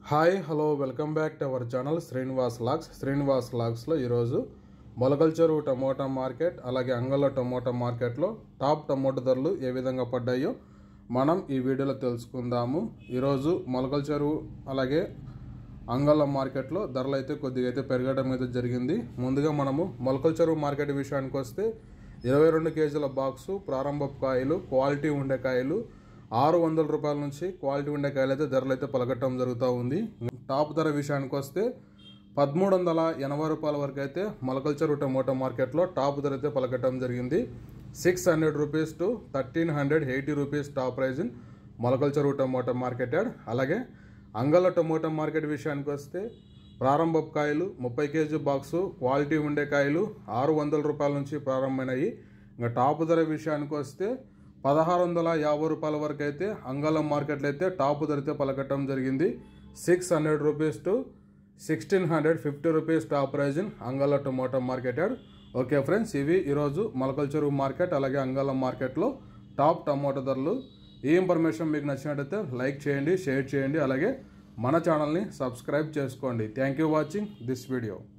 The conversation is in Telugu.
hi hello welcome back to our channel Srinivas లాక్స్ శ్రీనివాస్ లాక్స్లో ఈరోజు మొలకల్ చెరువు టమోటా మార్కెట్ అలాగే అంగళ్ళ టమోటా మార్కెట్లో టాప్ టమోటా ధరలు ఏ విధంగా పడ్డాయో మనం ఈ వీడియోలో తెలుసుకుందాము ఈరోజు మొలకల్ చెరువు అలాగే అంగళ్ళ మార్కెట్లో ధరలు అయితే కొద్దిగా అయితే పెరగడం అయితే జరిగింది ముందుగా మనము మొలకల్ చెరువు మార్కెట్ విషయానికి వస్తే ఇరవై రెండు కేజీల బాక్సు ప్రారంభపు కాయలు క్వాలిటీ ఉండే కాయలు ఆరు వందల రూపాయల నుంచి క్వాలిటీ ఉండే కాయలు అయితే ధరలు అయితే పలకట్టడం జరుగుతూ ఉంది టాప్ ధర విషయానికి వస్తే పదమూడు వందల ఎనభై రూపాయల వరకు అయితే మొలకల్ చెరువు టమోటా మార్కెట్లో టాప్ ధర అయితే పలకట్టడం జరిగింది six hundred rupees to thirteen hundred eighty rupees top price in Molakalcheruvu tomato market yard అలాగే అంగళ్ళ టమోటా మార్కెట్ విషయానికి వస్తే ప్రారంభపు కాయలు ముప్పై కేజీ బాక్సు క్వాలిటీ ఉండే కాయలు ఆరు వందల రూపాయల నుంచి ప్రారంభమైనాయి ఇంకా టాప్ ధర విషయానికి వస్తే పదహారు వందల యాభై రూపాయల వరకు అయితే అంగళం మార్కెట్లో అయితే టాప్ ధర అయితే పలకట్టడం జరిగింది six hundred rupees to sixteen hundred fifty rupees top price in Angallu tomato market yard okay friends ఇవి ఈరోజు మొలకల్ చెరువు మార్కెట్ అలాగే అంగళం మార్కెట్లో టాప్ టమాటో ధరలు ఈ ఇన్ఫర్మేషన్ మీకు నచ్చినట్టయితే లైక్ చేయండి షేర్ చేయండి అలాగే మన ఛానల్ని సబ్స్క్రైబ్ చేసుకోండి thank you watching this video